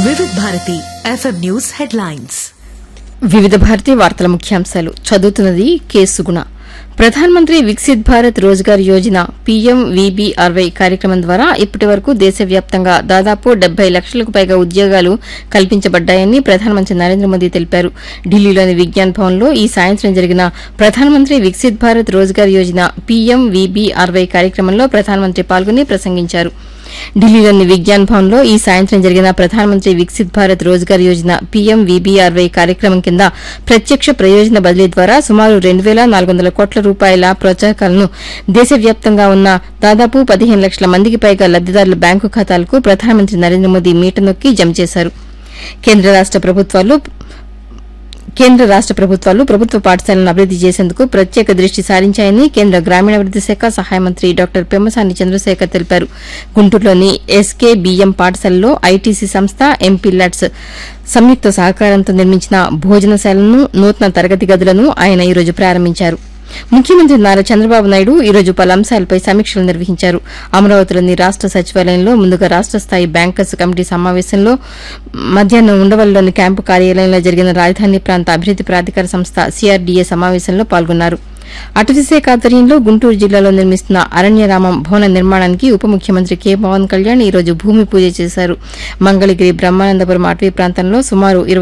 వివిధ Bharati FM news headlines వివిధ భారతి వార్తల ముఖ్యాంశాలు చదువుతున్నది కేసుగుణ ప్రధానమంత్రి వికసిత్ భారత్ రోజ్గార్ యోజన పీఎం వీబీఆర్వై కార్యక్రమం ద్వారా ఇప్పటి వరకు దేశవ్యాప్తంగా దాదాపు డెబ్బై లక్షలకు పైగా ఉద్యోగాలు కల్పించబడ్డాయని ప్రధానమంత్రి నరేంద్ర మోదీ తెలిపారు ఢిల్లీలోని విజ్ఞాన్ భవన్లో ఈ సాయంత్రం జరిగిన ప్రధానమంత్రి వికసిత్ భారత్ రోజ్గార్ యోజన పీఎం వీబీఆర్వై కార్యక్రమంలో ప్రధానమంత్రి పాల్గొని ప్రసంగించారు ఢిల్లీలోని విజ్ఞాన్ భవన్లో ఈ సాయంత్రం జరిగిన ప్రధానమంత్రి వికసిత్ భారత్ రోజ్గార్ యోజన పీఎం వీబీఆర్వై కార్యక్రమం కింద ప్రత్యక్ష ప్రయోజన బదిలీ ద్వారా సుమారు రెండు వేల నాలుగు వందల కోట్ల రూపాయల ప్రోత్సాహకాలను దేశవ్యాప్తంగా ఉన్న దాదాపు పదిహేను లక్షల మందికి పైగా లబ్దిదారుల బ్యాంకు ఖాతాలకు ప్రధానమంత్రి నరేంద్ర మోదీ మీట నొక్కి జమ చేశారు కేంద్ర రాష్ట ప్రభుత్వాలు కేంద్ర రాష్ట ప్రభుత్వాలు ప్రభుత్వ పాఠశాలను అభివృద్ది చేసేందుకు ప్రత్యేక దృష్టి సారించాయని కేంద్ర గ్రామీణాభివృద్ది శాఖ సహాయ మంత్రి డాక్టర్ పెమ్మసాని చంద్రశేఖర్ తెలిపారు గుంటూరులోని ఎస్కే బిఎం పాఠశాలలో ఐటీసీ సంస్థ ఎంపీ ల్యాట్స్ సంయుక్త సహకారంతో నిర్మించిన భోజనశాలను నూతన తరగతి గదులను ఆయన ఈరోజు ప్రారంభించారు ముఖ్యమంత్రి నారా చంద్రబాబు నాయుడు ఈ రోజు పలు అంశాలపై సమీక్షలు నిర్వహించారు అమరావతిలోని రాష్ట సచివాలయంలో ముందుగా రాష్ట స్థాయి బ్యాంకర్స్ కమిటీ సమావేశంలో మధ్యాహ్నం ఉండవల్లిలోని క్యాంపు కార్యాలయంలో జరిగిన రాజధాని ప్రాంత అభివృద్ది ప్రాధికార సంస్థ సిఆర్డీఏ సమావేశంలో పాల్గొన్నారు అటవీశాఖ ఆధ్వర్యంలో గుంటూరు జిల్లాలో నిర్మిస్తున్న అరణ్యరామం భవన నిర్మాణానికి ఉప ముఖ్యమంత్రి కె పవన్ కళ్యాణ్ ఈ రోజు భూమి పూజ చేశారు మంగళగిరి బ్రహ్మానందపురం అటవీ ప్రాంతంలో సుమారు